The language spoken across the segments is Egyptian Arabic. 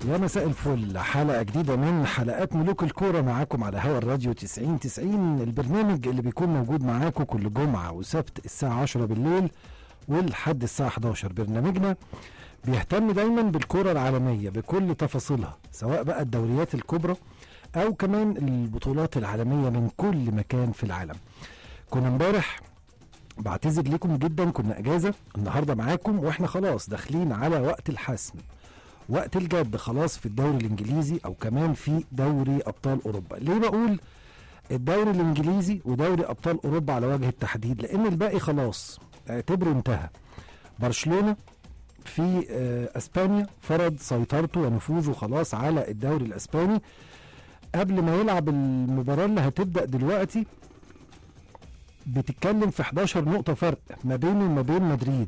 يا مساء الفل حلقة جديدة من حلقات ملوك الكورة معاكم على هوا الراديو 90 90 البرنامج اللي بيكون موجود معاكم كل جمعة وسبت الساعة 10 بالليل ولحد الساعة 11 برنامجنا بيهتم دايما بالكرة العالمية بكل تفاصيلها سواء بقى الدوريات الكبرى أو كمان البطولات العالمية من كل مكان في العالم كنا امبارح بعتذر لكم جدا كنا اجازه النهارده معاكم واحنا خلاص داخلين على وقت الحسم وقت الجد خلاص في الدوري الانجليزي او كمان في دوري ابطال اوروبا ليه بقول الدوري الانجليزي ودوري ابطال اوروبا على وجه التحديد لان الباقي خلاص اعتبره انتهى برشلونه في آه، اسبانيا فرض سيطرته ونفوذه خلاص على الدوري الاسباني قبل ما يلعب المباراه اللي هتبدا دلوقتي بتتكلم في 11 نقطة فرق ما بينه وما بين مدريد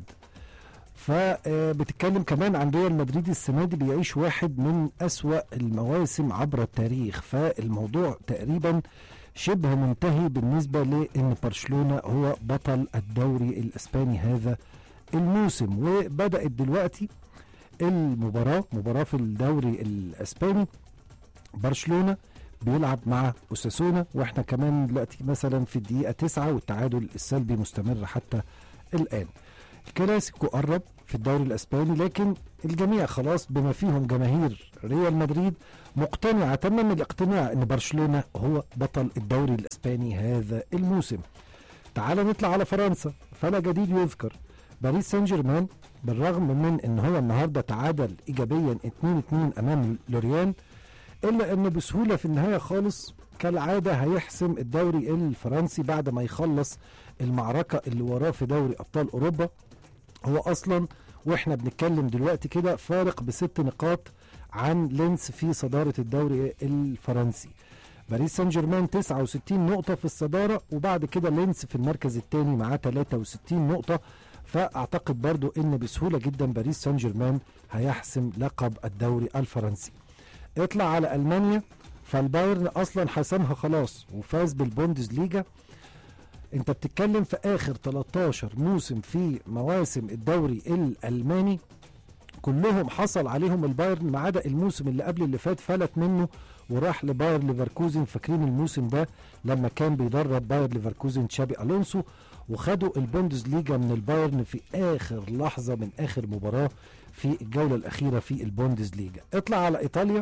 فبتتكلم كمان عن ريال مدريد السنة دي بيعيش واحد من أسوأ المواسم عبر التاريخ فالموضوع تقريبا شبه منتهي بالنسبة لأن برشلونة هو بطل الدوري الأسباني هذا الموسم وبدأت دلوقتي المباراة مباراة في الدوري الأسباني برشلونة بيلعب مع أساسونا واحنا كمان دلوقتي مثلا في الدقيقة تسعة والتعادل السلبي مستمر حتى الآن الكلاسيكو قرب في الدوري الأسباني لكن الجميع خلاص بما فيهم جماهير ريال مدريد مقتنعة تمام الاقتناع أن برشلونة هو بطل الدوري الأسباني هذا الموسم تعال نطلع على فرنسا فلا جديد يذكر باريس سان جيرمان بالرغم من ان هو النهارده تعادل ايجابيا 2-2 امام لوريان الا انه بسهوله في النهايه خالص كالعاده هيحسم الدوري الفرنسي بعد ما يخلص المعركه اللي وراه في دوري ابطال اوروبا هو اصلا واحنا بنتكلم دلوقتي كده فارق بست نقاط عن لينس في صداره الدوري الفرنسي باريس سان جيرمان 69 نقطة في الصدارة وبعد كده لينس في المركز الثاني معاه 63 نقطة فأعتقد برضو إن بسهولة جدا باريس سان جيرمان هيحسم لقب الدوري الفرنسي اطلع على المانيا فالبايرن اصلا حسمها خلاص وفاز بالبوندسليجا انت بتتكلم في اخر 13 موسم في مواسم الدوري الالماني كلهم حصل عليهم البايرن ما عدا الموسم اللي قبل اللي فات فلت منه وراح لباير ليفركوزن فاكرين الموسم ده لما كان بيدرب باير ليفركوزن تشابي الونسو وخدوا البوندسليجا من البايرن في اخر لحظه من اخر مباراه في الجوله الاخيره في البوندسليجا اطلع على ايطاليا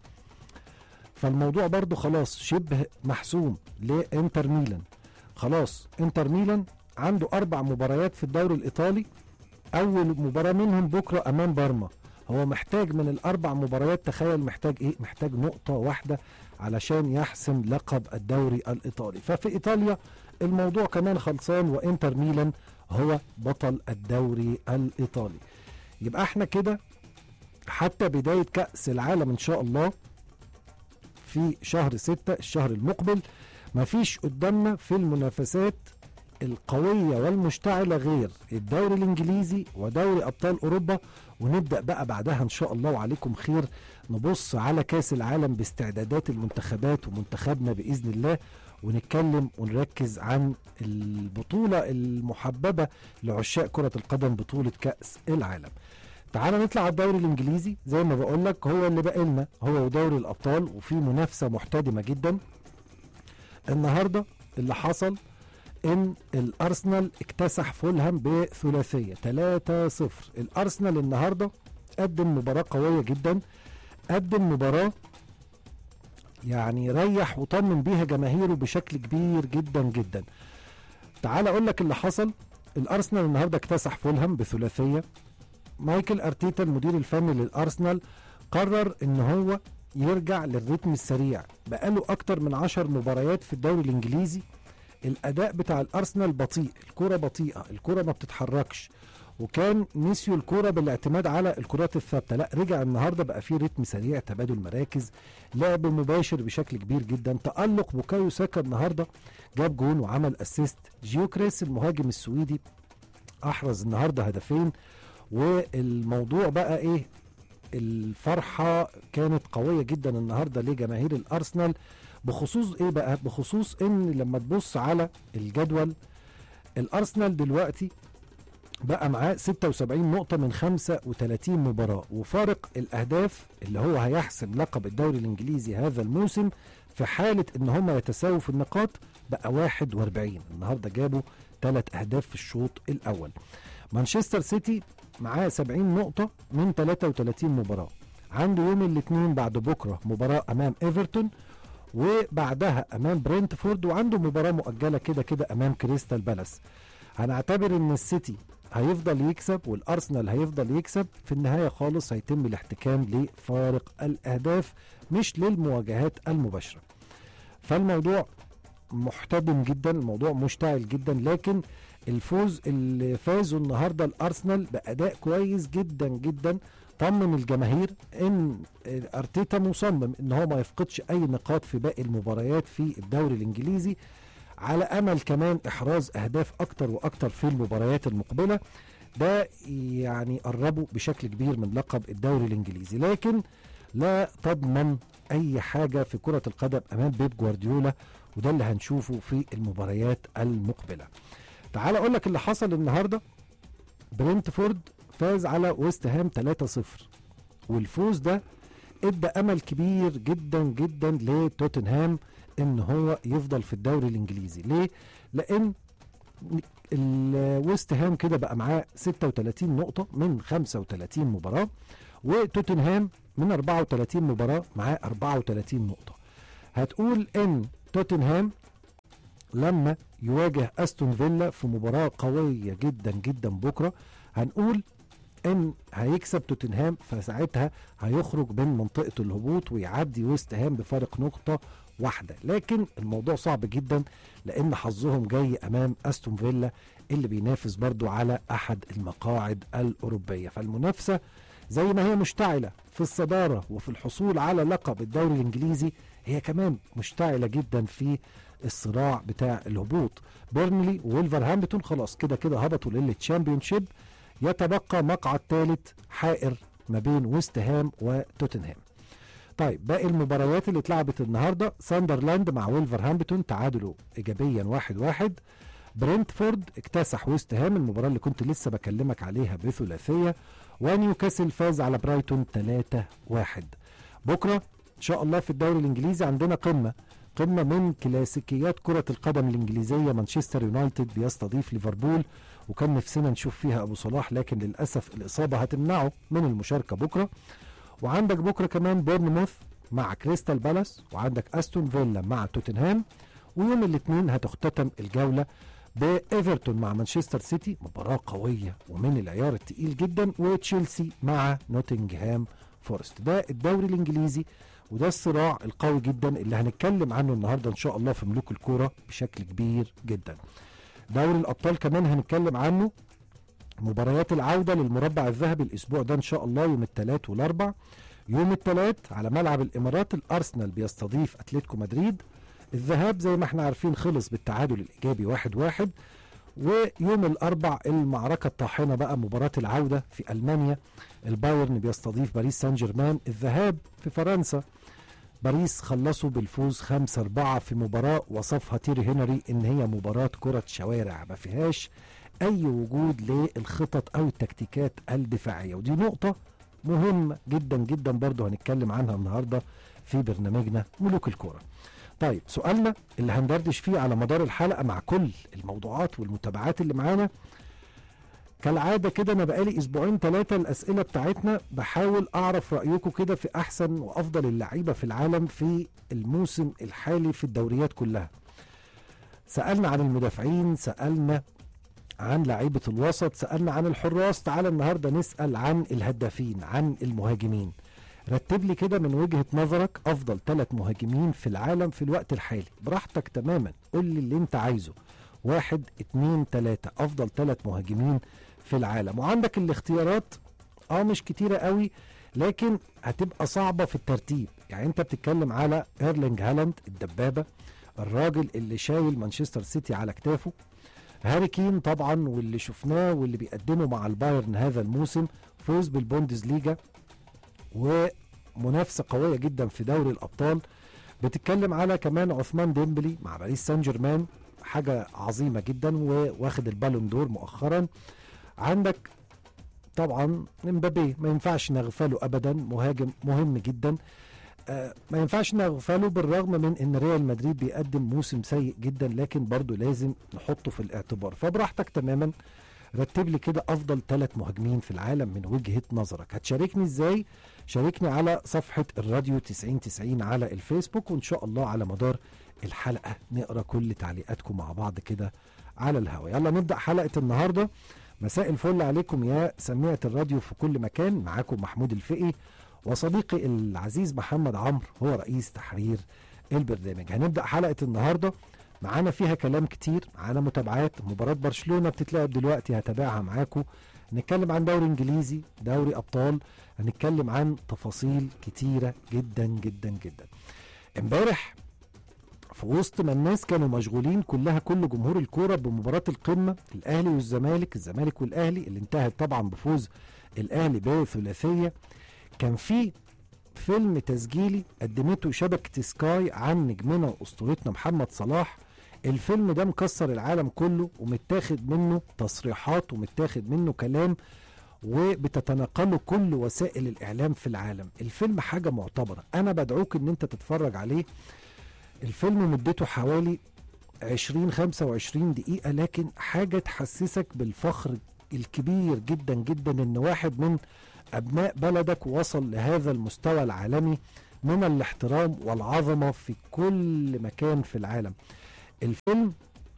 فالموضوع برضو خلاص شبه محسوم لانتر ميلان خلاص انتر ميلان عنده اربع مباريات في الدوري الايطالي اول مباراه منهم بكره امام بارما هو محتاج من الاربع مباريات تخيل محتاج ايه محتاج نقطه واحده علشان يحسم لقب الدوري الايطالي ففي ايطاليا الموضوع كمان خلصان وانتر ميلان هو بطل الدوري الايطالي يبقى احنا كده حتى بدايه كاس العالم ان شاء الله في شهر ستة الشهر المقبل مفيش قدامنا في المنافسات القوية والمشتعلة غير الدوري الإنجليزي ودوري أبطال أوروبا ونبدأ بقى بعدها إن شاء الله وعليكم خير نبص على كاس العالم باستعدادات المنتخبات ومنتخبنا بإذن الله ونتكلم ونركز عن البطولة المحببة لعشاق كرة القدم بطولة كأس العالم تعال نطلع على الدوري الانجليزي زي ما بقول لك هو اللي باقي لنا هو ودوري الابطال وفي منافسه محتدمه جدا النهارده اللي حصل ان الارسنال اكتسح فولهام بثلاثيه 3-0 الارسنال النهارده قدم مباراه قويه جدا قدم مباراه يعني ريح وطمن بيها جماهيره بشكل كبير جدا جدا تعال اقول لك اللي حصل الارسنال النهارده اكتسح فولهام بثلاثيه مايكل ارتيتا المدير الفني للارسنال قرر ان هو يرجع للريتم السريع بقاله اكتر من عشر مباريات في الدوري الانجليزي الاداء بتاع الارسنال بطيء الكرة بطيئة الكرة ما بتتحركش وكان نسيوا الكرة بالاعتماد على الكرات الثابتة لا رجع النهاردة بقى فيه رتم سريع تبادل مراكز لعب مباشر بشكل كبير جدا تألق بوكايو ساكا النهاردة جاب جون وعمل اسيست جيوكريس المهاجم السويدي احرز النهاردة هدفين والموضوع بقى ايه الفرحة كانت قوية جدا النهاردة لجماهير الأرسنال بخصوص ايه بقى بخصوص ان لما تبص على الجدول الأرسنال دلوقتي بقى معاه 76 نقطة من 35 مباراة وفارق الأهداف اللي هو هيحسم لقب الدوري الإنجليزي هذا الموسم في حالة إن هم يتساووا في النقاط بقى 41 النهاردة جابوا ثلاث أهداف في الشوط الأول مانشستر سيتي معاه 70 نقطة من 33 مباراة عنده يوم الاثنين بعد بكرة مباراة أمام إيفرتون وبعدها أمام برنتفورد وعنده مباراة مؤجلة كده كده أمام كريستال بالاس هنعتبر ان السيتي هيفضل يكسب والارسنال هيفضل يكسب في النهايه خالص هيتم الاحتكام لفارق الاهداف مش للمواجهات المباشره فالموضوع محتدم جدا الموضوع مشتعل جدا لكن الفوز اللي فازوا النهارده الارسنال باداء كويس جدا جدا طمن الجماهير ان ارتيتا مصمم ان هو ما يفقدش اي نقاط في باقي المباريات في الدوري الانجليزي على امل كمان احراز اهداف اكتر واكتر في المباريات المقبله ده يعني قربوا بشكل كبير من لقب الدوري الانجليزي لكن لا تضمن اي حاجه في كره القدم امام بيب جوارديولا وده اللي هنشوفه في المباريات المقبله تعال اقول لك اللي حصل النهارده برنتفورد فاز على ويست هام 3-0 والفوز ده ادى امل كبير جدا جدا لتوتنهام ان هو يفضل في الدوري الانجليزي ليه لان الويست هام كده بقى معاه 36 نقطة من 35 مباراة وتوتنهام من 34 مباراة معاه 34 نقطة هتقول ان توتنهام لما يواجه استون فيلا في مباراة قوية جدا جدا بكرة هنقول ان هيكسب توتنهام فساعتها هيخرج من منطقة الهبوط ويعدي ويست هام بفارق نقطة واحدة لكن الموضوع صعب جدا لان حظهم جاي امام استون فيلا اللي بينافس برضو على احد المقاعد الاوروبية فالمنافسة زي ما هي مشتعلة في الصدارة وفي الحصول على لقب الدوري الانجليزي هي كمان مشتعلة جدا في الصراع بتاع الهبوط بيرنلي وولفرهامبتون خلاص كده كده هبطوا للتشامبيونشيب يتبقى مقعد ثالث حائر ما بين ويست هام وتوتنهام طيب باقي المباريات اللي اتلعبت النهارده ساندرلاند مع ويلفرهامبتون تعادلوا ايجابيا واحد واحد برنتفورد اكتسح ويست هام المباراه اللي كنت لسه بكلمك عليها بثلاثيه ونيوكاسل فاز على برايتون 3 1 بكره ان شاء الله في الدوري الانجليزي عندنا قمه قمه من كلاسيكيات كره القدم الانجليزيه مانشستر يونايتد بيستضيف ليفربول وكان نفسنا نشوف فيها ابو صلاح لكن للاسف الاصابه هتمنعه من المشاركه بكره وعندك بكره كمان بورنموث مع كريستال بالاس وعندك استون فيلا مع توتنهام ويوم الاثنين هتختتم الجوله بايفرتون مع مانشستر سيتي مباراه قويه ومن العيار التقيل جدا وتشيلسي مع نوتنجهام فورست ده الدوري الانجليزي وده الصراع القوي جدا اللي هنتكلم عنه النهارده ان شاء الله في ملوك الكوره بشكل كبير جدا دوري الابطال كمان هنتكلم عنه مباريات العودة للمربع الذهبي الأسبوع ده إن شاء الله يوم الثلاث والأربع يوم الثلاث على ملعب الإمارات الأرسنال بيستضيف أتلتيكو مدريد الذهاب زي ما احنا عارفين خلص بالتعادل الإيجابي واحد واحد ويوم الأربع المعركة الطاحنة بقى مباراة العودة في ألمانيا البايرن بيستضيف باريس سان جيرمان الذهاب في فرنسا باريس خلصوا بالفوز 5 4 في مباراة وصفها تيري هنري ان هي مباراة كرة شوارع ما فيهاش اي وجود للخطط او التكتيكات الدفاعية ودي نقطة مهمة جدا جدا برضو هنتكلم عنها النهاردة في برنامجنا ملوك الكورة طيب سؤالنا اللي هندردش فيه على مدار الحلقة مع كل الموضوعات والمتابعات اللي معانا كالعاده كده انا بقالي اسبوعين ثلاثه الاسئله بتاعتنا بحاول اعرف رايكم كده في احسن وافضل اللعيبه في العالم في الموسم الحالي في الدوريات كلها سالنا عن المدافعين سالنا عن لعيبه الوسط سالنا عن الحراس تعالى النهارده نسال عن الهدافين عن المهاجمين رتب لي كده من وجهه نظرك افضل ثلاث مهاجمين في العالم في الوقت الحالي براحتك تماما قول لي اللي انت عايزه واحد اتنين تلاتة افضل ثلاث مهاجمين في العالم وعندك الاختيارات اه مش كتيرة قوي لكن هتبقى صعبة في الترتيب يعني انت بتتكلم على ايرلينج هالاند الدبابة الراجل اللي شايل مانشستر سيتي على كتافه هاري كين طبعا واللي شفناه واللي بيقدمه مع البايرن هذا الموسم فوز بالبوندز ليجا ومنافسة قوية جدا في دوري الأبطال بتتكلم على كمان عثمان ديمبلي مع باريس سان جيرمان حاجة عظيمة جدا وواخد البالون دور مؤخرا عندك طبعا امبابي ما ينفعش نغفله ابدا مهاجم مهم جدا آه ما ينفعش نغفله بالرغم من ان ريال مدريد بيقدم موسم سيء جدا لكن برضه لازم نحطه في الاعتبار فبراحتك تماما رتب لي كده افضل ثلاث مهاجمين في العالم من وجهه نظرك هتشاركني ازاي شاركني على صفحه الراديو 9090 على الفيسبوك وان شاء الله على مدار الحلقه نقرا كل تعليقاتكم مع بعض كده على الهواء يلا نبدا حلقه النهارده مساء الفل عليكم يا سميعة الراديو في كل مكان معاكم محمود الفقي وصديقي العزيز محمد عمرو هو رئيس تحرير البرنامج هنبدأ حلقة النهاردة معانا فيها كلام كتير معانا متابعات مباراة برشلونة بتتلعب دلوقتي هتابعها معاكم هنتكلم عن دوري انجليزي دوري ابطال هنتكلم عن تفاصيل كتيرة جدا جدا جدا امبارح في وسط ما الناس كانوا مشغولين كلها كل جمهور الكوره بمباراه القمه الاهلي والزمالك الزمالك والاهلي اللي انتهت طبعا بفوز الاهلي بثلاثيه كان في فيلم تسجيلي قدمته شبكه سكاي عن نجمنا واسطورتنا محمد صلاح الفيلم ده مكسر العالم كله ومتاخد منه تصريحات ومتاخد منه كلام وبتتناقله كل وسائل الاعلام في العالم الفيلم حاجه معتبره انا بدعوك ان انت تتفرج عليه الفيلم مدته حوالي 20 25 دقيقة لكن حاجة تحسسك بالفخر الكبير جدا جدا ان واحد من ابناء بلدك وصل لهذا المستوى العالمي من الاحترام والعظمة في كل مكان في العالم الفيلم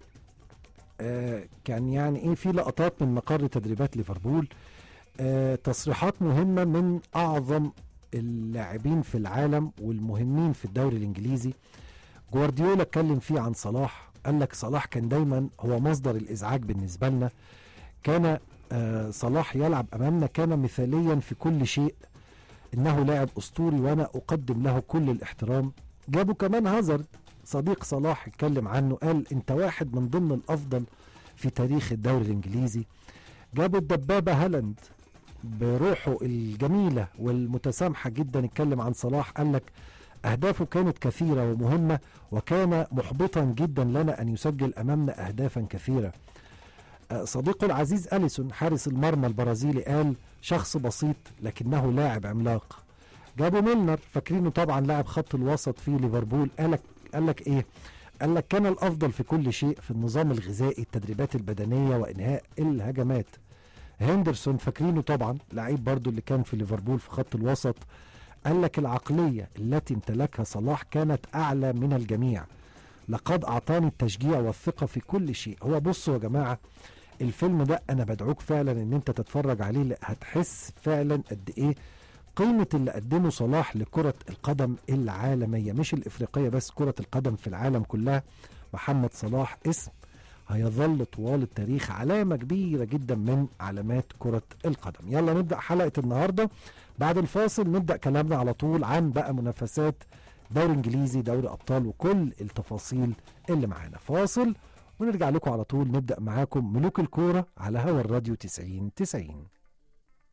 آه كان يعني ايه في لقطات من مقر تدريبات ليفربول آه تصريحات مهمة من اعظم اللاعبين في العالم والمهمين في الدوري الانجليزي جوارديولا اتكلم فيه عن صلاح قال لك صلاح كان دايما هو مصدر الازعاج بالنسبه لنا كان آه صلاح يلعب امامنا كان مثاليا في كل شيء انه لاعب اسطوري وانا اقدم له كل الاحترام جابوا كمان هازارد صديق صلاح اتكلم عنه قال انت واحد من ضمن الافضل في تاريخ الدوري الانجليزي جابوا الدبابه هالاند بروحه الجميله والمتسامحه جدا اتكلم عن صلاح قال لك أهدافه كانت كثيرة ومهمة وكان محبطا جدا لنا أن يسجل أمامنا أهدافا كثيرة صديقه العزيز أليسون حارس المرمى البرازيلي قال شخص بسيط لكنه لاعب عملاق جابوا ميلنر فاكرينه طبعا لاعب خط الوسط في ليفربول قالك قال لك ايه قال لك كان الافضل في كل شيء في النظام الغذائي التدريبات البدنيه وانهاء الهجمات هندرسون فاكرينه طبعا لعيب برضو اللي كان في ليفربول في خط الوسط قال لك العقلية التي امتلكها صلاح كانت أعلى من الجميع لقد أعطاني التشجيع والثقة في كل شيء هو بصوا يا جماعة الفيلم ده أنا بدعوك فعلا إن أنت تتفرج عليه هتحس فعلا قد إيه قيمة اللي قدمه صلاح لكرة القدم العالمية مش الإفريقية بس كرة القدم في العالم كلها محمد صلاح اسم هيظل طوال التاريخ علامة كبيرة جدا من علامات كرة القدم يلا نبدأ حلقة النهاردة بعد الفاصل نبدأ كلامنا على طول عن بقى منافسات دوري انجليزي دوري ابطال وكل التفاصيل اللي معانا فاصل ونرجع لكم على طول نبدأ معاكم ملوك الكورة على هوا الراديو 90 90